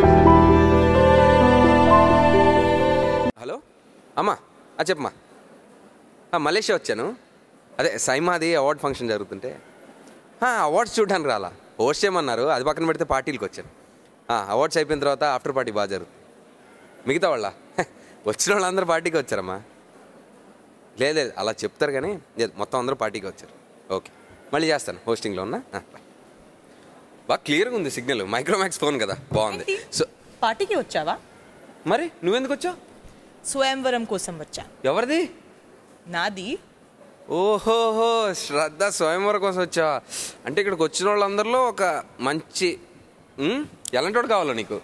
Hello అమ్మా ఆ చెప్పమ్మా ఆ, మలేషియా వచ్చాను అదే సైమాది అవార్డ్ ఫంక్షన్ జరుగుతుంటే ఆ, అవార్డ్స్ చూడడానికి రాలా హోస్ట్ చేయమన్నారు అది పక్కన పెడితే పార్టీలకు వచ్చాను ఆ, అవార్డ్స్ అయిపోయిన తర్వాత ఆఫ్టర్ పార్టీ బాగా జరుగుతుంది మిగతా వాళ్ళ హె, వచ్చిన వాళ్ళందరూ పార్టీకి వచ్చారమ్మా లేదు లేదు అలా చెప్తారు కానీ లేదు మొత్తం అందరూ పార్టీకి వచ్చారు ఓకే మళ్ళీ చేస్తాను హోస్టింగ్లో ఉన్నా ఆ, bye. బాగా క్లియర్గా ఉంది సిగ్నల్ మైక్రోమాక్స్ ఫోన్ కదా బాగుంది సో పార్టీకి వచ్చావా మరి నువ్వెందుకు వచ్చావు స్వయంవరం కోసం వచ్చా ఎవరిది నాది ఓహోహో శ్రద్ధ స్వయంవరం కోసం వచ్చావా అంటే ఇక్కడికి వచ్చిన వాళ్ళందరిలో ఒక మంచి ఉమ్, ఎలాంటి వాడు కావాలో నీకు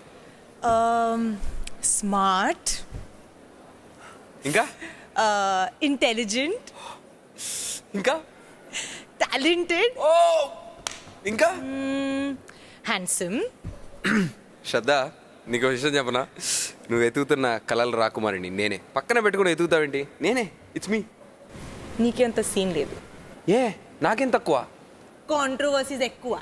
స్మార్ట్ ఇంకా ఇంటెలిజెంట్ ఇంకా టాలెంటెడ్ ఓ ఇంకా హ్యాండ్సమ్ శ్రద్ధ నీకు ఒక విషయం చెప్పనా నువ్వు ఎతుకుతున్న కళల రాకుమారిని నేనే పక్కన పెట్టుకుని ఎతుకుతావేంటి నేనే ఇట్స్ మీ నీకేంత సీన్ లేదు ఏ నాకేం తక్కువ కాంట్రవర్సీస్ ఎక్కువ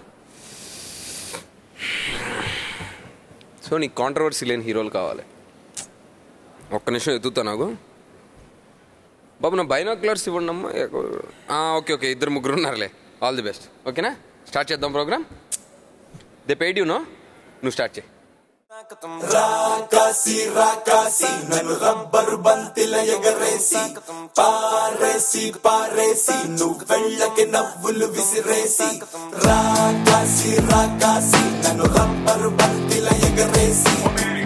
సో నీకు కాంట్రవర్సీ లేని హీరోలు కావాలి ఒక్క నిమిషం ఎత్తుతా నాకు బాబు నా బైనాక్యులర్స్ ఇవ్వండి అమ్మా ఆ, ఓకే ఓకే ఇద్దరు ముగ్గురు ఉన్నారులే ఆల్ ది బెస్ట్ ఓకేనా స్టార్ట్ చేద్దాం programme they paid you know నువ్వు స్టార్ట్ చేయి రాకాసి రాకాసి నన్ను రబ్బరు బంతిల ఎగరేసి పారేసి పారేసి నువ్వు వెళ్ళకి నవ్వులు విసిరేసి రాకాసి రాకాసి నన్ను రబ్బరు బంతిల ఎగరేసి